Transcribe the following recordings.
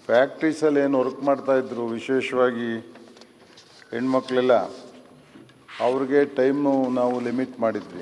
ಫ್ಯಾಕ್ಟ್ರೀಸಲ್ಲಿ ಏನು ವರ್ಕ್ ಮಾಡ್ತಾಯಿದ್ರು ವಿಶೇಷವಾಗಿ ಹೆಣ್ಮಕ್ಳೆಲ್ಲ ಅವ್ರಿಗೆ ಟೈಮು ನಾವು ಲಿಮಿಟ್ ಮಾಡಿದ್ವಿ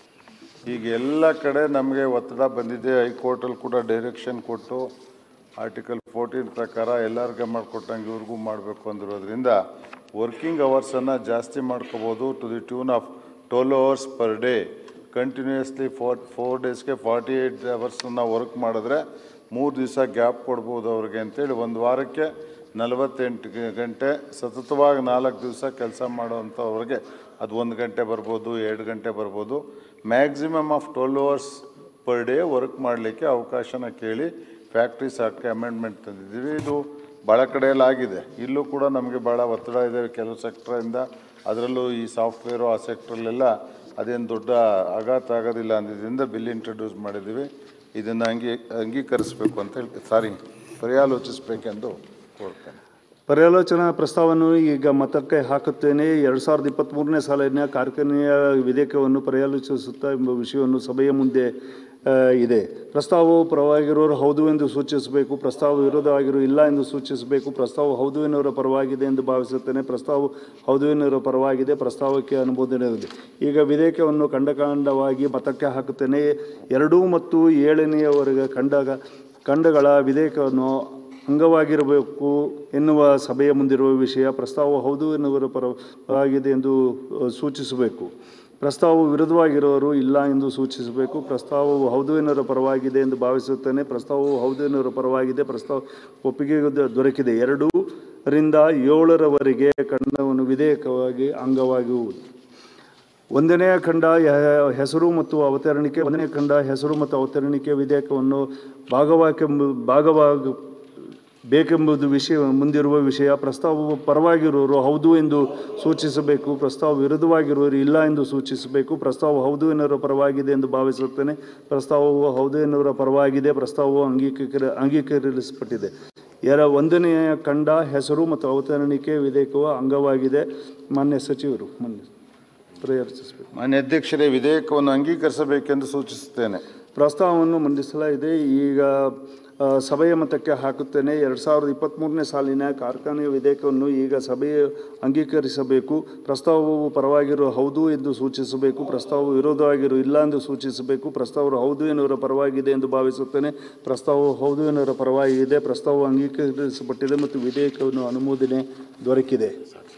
ಈಗ ಎಲ್ಲ ಕಡೆ ನಮಗೆ ಒತ್ತಡ ಬಂದಿದೆ ಹೈಕೋರ್ಟಲ್ಲಿ ಕೂಡ ಡೈರೆಕ್ಷನ್ ಕೊಟ್ಟು ಆರ್ಟಿಕಲ್ ಫೋರ್ಟೀನ್ ಪ್ರಕಾರ ಎಲ್ಲರಿಗೆ ಮಾಡಿಕೊಟ್ಟಂಗೆ ಇವ್ರಿಗೂ ಮಾಡಬೇಕು ಅಂದಿರೋದ್ರಿಂದ ವರ್ಕಿಂಗ್ ಅವರ್ಸನ್ನು ಜಾಸ್ತಿ ಮಾಡ್ಕೋಬೋದು to the tune of twelve hours per day continuously four four ಡೇಸ್ಗೆ ಫಾರ್ಟಿ ಏಯ್ಟ್ ಅವರ್ಸನ್ನ ವರ್ಕ್ ಮಾಡಿದ್ರೆ ಮೂರು ದಿವಸ ಗ್ಯಾಪ್ ಕೊಡ್ಬೋದು ಅವ್ರಿಗೆ ಅಂತೇಳಿ ಒಂದು ವಾರಕ್ಕೆ ನಲವತ್ತೆಂಟು ಗ- ಗಂಟೆ ಸತತವಾಗಿ ನಾಲ್ಕು ದಿವಸ ಕೆಲಸ ಮಾಡೋವಂಥವ್ರಿಗೆ ಅದು ಒಂದು ಗಂಟೆ ಬರ್ಬೋದು ಎರಡು ಗಂಟೆ ಬರ್ಬೋದು maximum of twelve hours per day work ಮಾಡಲಿಕ್ಕೆ ಅವಕಾಶನ ಕೇಳಿ ಫ್ಯಾಕ್ಟ್ರೀಸ್ ಆಕ್ಟ್ಗೆ ಅಮೆಂಡ್ಮೆಂಟ್ ತಂದಿದ್ದೀವಿ ಇದು ಭಾಳ ಕಡೆಯಲ್ಲಿ ಆಗಿದೆ ಇಲ್ಲೂ ಕೂಡ ನಮಗೆ ಭಾಳ ಒತ್ತಡ ಇದೆ ಕೆಲವು ಸೆಕ್ಟ್ರಿಂದ ಅದರಲ್ಲೂ ಈ ಸಾಫ್ಟ್ವೇರು ಆ ಸೆಕ್ಟ್ರಲ್ಲೆಲ್ಲ ಅದೇನು ದೊಡ್ಡ ಆಘಾತ ಆಗೋದಿಲ್ಲ ಅಂದಿದ್ದರಿಂದ ಬಿಲ್ ಇಂಟ್ರೊಡ್ಯೂಸ್ ಮಾಡಿದ್ದೀವಿ ಇದನ್ನು ಅಂಗೀ ಅಂಗೀಕರಿಸಬೇಕು ಅಂತ ಹೇಳಿ ಸಾರಿ ಪರ್ಯಾಲೋಚಿಸಬೇಕೆಂದು ಕೋರ್ತೇನೆ ಪರ್ಯಾಲೋಚನಾ ಪ್ರಸ್ತಾವವನ್ನು ಈಗ ಮತಕ್ಕೆ ಹಾಕುತ್ತೇನೆ ಎರಡು ಸಾವಿರದ ಇಪ್ಪತ್ತ್ಮೂರನೇ ಸಾಲಿನ ಕಾರ್ಖಾನೆಯ ವಿಧೇಯಕವನ್ನು ಪರ್ಯಾಲೋಚಿಸುತ್ತಾ ಎಂಬ ವಿಷಯವನ್ನು ಸಭೆಯ ಮುಂದೆ ಆ, ಇದೆ ಪ್ರಸ್ತಾವವು ಪರವಾಗಿರೋರು ಹೌದು ಎಂದು ಸೂಚಿಸಬೇಕು ಪ್ರಸ್ತಾವ ವಿರೋಧವಾಗಿರೋ ಇಲ್ಲ ಎಂದು ಸೂಚಿಸಬೇಕು ಪ್ರಸ್ತಾವ ಹೌದು ಎನ್ನುವರ ಪರವಾಗಿದೆ ಎಂದು ಭಾವಿಸುತ್ತೇನೆ ಪ್ರಸ್ತಾವ ಹೌದು ಎನ್ನುವರ ಪರವಾಗಿದೆ ಪ್ರಸ್ತಾವಕ್ಕೆ ಅನುಮೋದನೆ ಇದೆ ಈಗ ವಿಧೇಯಕವನ್ನು ಖಂಡಖಂಡವಾಗಿ ಮತಕ್ಕೆ ಹಾಕುತ್ತೇನೆ ಎರಡು ಮತ್ತು ಏಳನೆಯವರೆಗೆ ಖಂಡ ಖಂಡಗಳ ವಿಧೇಯಕವನ್ನು ಅಂಗವಾಗಿರಬೇಕು ಎನ್ನುವ ಸಭೆಯ ಮುಂದಿರುವ ವಿಷಯ ಪ್ರಸ್ತಾವ ಹೌದು ಎನ್ನುವರ ಪರವಾಗಿದೆ ಎಂದು ಅ, ಸೂಚಿಸಬೇಕು ಪ್ರಸ್ತಾವವು ವಿರುದ್ಧವಾಗಿರುವವರು ಇಲ್ಲ ಎಂದು ಸೂಚಿಸಬೇಕು ಪ್ರಸ್ತಾವವು ಹೌದು ಎನ್ನುವರ ಪರವಾಗಿದೆ ಎಂದು ಭಾವಿಸುತ್ತೇನೆ ಪ್ರಸ್ತಾವವು ಹೌದು ಎನ್ನುವರ ಪರವಾಗಿದೆ ಪ್ರಸ್ತಾವ ಒಪ್ಪಿಗೆ ದೊ- ದೊರಕಿದೆ ಎರಡು ರಿಂದ ಏಳರವರೆಗೆ ಖಂಡವನ್ನು ವಿಧೇಯಕವಾಗಿ ಅಂಗವಾಗುವುದು ಒಂದನೇ ಖಂಡ ಯ- ಹೆಸರು ಮತ್ತು ಅವತರಣಿಕೆ ಒಂದನೇ ಖಂಡ ಹೆಸರು ಮತ್ತು ಅವತರಣಿಕೆ ವಿಧೇಯಕವನ್ನು ಭಾಗವಾಕೆ ಭಾಗವಾಗ ಬೇಕೆಂಬುದು ವಿಷಯ ಮುಂದಿರುವ ವಿಷಯ ಪ್ರಸ್ತಾವವು ಪರವಾಗಿರುವವರು ಹೌದು ಎಂದು ಸೂಚಿಸಬೇಕು ಪ್ರಸ್ತಾವ ವಿರುದ್ಧವಾಗಿರುವವರು ಇಲ್ಲ ಎಂದು ಸೂಚಿಸಬೇಕು ಪ್ರಸ್ತಾವ ಹೌದು ಎನ್ನುವರ ಪರವಾಗಿದೆ ಎಂದು ಭಾವಿಸುತ್ತೇನೆ ಪ್ರಸ್ತಾವವು ಹೌದು ಎನ್ನುವರ ಪರವಾಗಿದೆ ಪ್ರಸ್ತಾವವು ಅಂಗೀಕರ ಅಂಗೀಕರಿಸಲ್ಪಟ್ಟಿದೆ ಎರ ಒಂದನೆಯ ಖಂಡ ಹೆಸರು ಮತ್ತು ಅವತರಣಿಕೆ ವಿಧೇಯಕವು ಅಂಗವಾಗಿದೆ ಮಾನ್ಯ ಸಚಿವರು ಮಾನ್ಯ ಪ್ರಯತ್ನಿಸಬೇಕು ಮಾನ್ಯ ಅಧ್ಯಕ್ಷರೇ ವಿಧೇಯಕವನ್ನು ಅಂಗೀಕರಿಸಬೇಕೆಂದು ಸೂಚಿಸುತ್ತೇನೆ ಪ್ರಸ್ತಾವವನ್ನು ಮಂಡಿಸಲಾಗಿದೆ ಈಗ ಆ, ಸಭೆಯ ಮತಕ್ಕೆ ಹಾಕುತ್ತೇನೆ ಎರಡು ಸಾವಿರದ ಇಪ್ಪತ್ತ್ಮೂರನೇ ಸಾಲಿನ ಕಾರ್ಖಾನೆಯ ವಿಧೇಯಕವನ್ನು ಈಗ ಸಭೆಯ ಅಂಗೀಕರಿಸಬೇಕು ಪ್ರಸ್ತಾವವು ಪರವಾಗಿರೋ ಹೌದು ಎಂದು ಸೂಚಿಸಬೇಕು ಪ್ರಸ್ತಾವ ವಿರೋಧವಾಗಿರೋ ಇಲ್ಲ ಎಂದು ಸೂಚಿಸಬೇಕು ಪ್ರಸ್ತಾವವು ಹೌದು ಎನ್ನುವರ ಪರವಾಗಿದೆ ಎಂದು ಭಾವಿಸುತ್ತೇನೆ ಪ್ರಸ್ತಾವವು ಹೌದು ಎನ್ನುವರ ಪರವಾಗಿದೆ ಪ್ರಸ್ತಾವವು ಅಂಗೀಕರಿಸಲ್ಪಟ್ಟಿದೆ ಮತ್ತು ವಿಧೇಯಕವನ್ನು ಅನುಮೋದನೆ ದೊರಕಿದೆ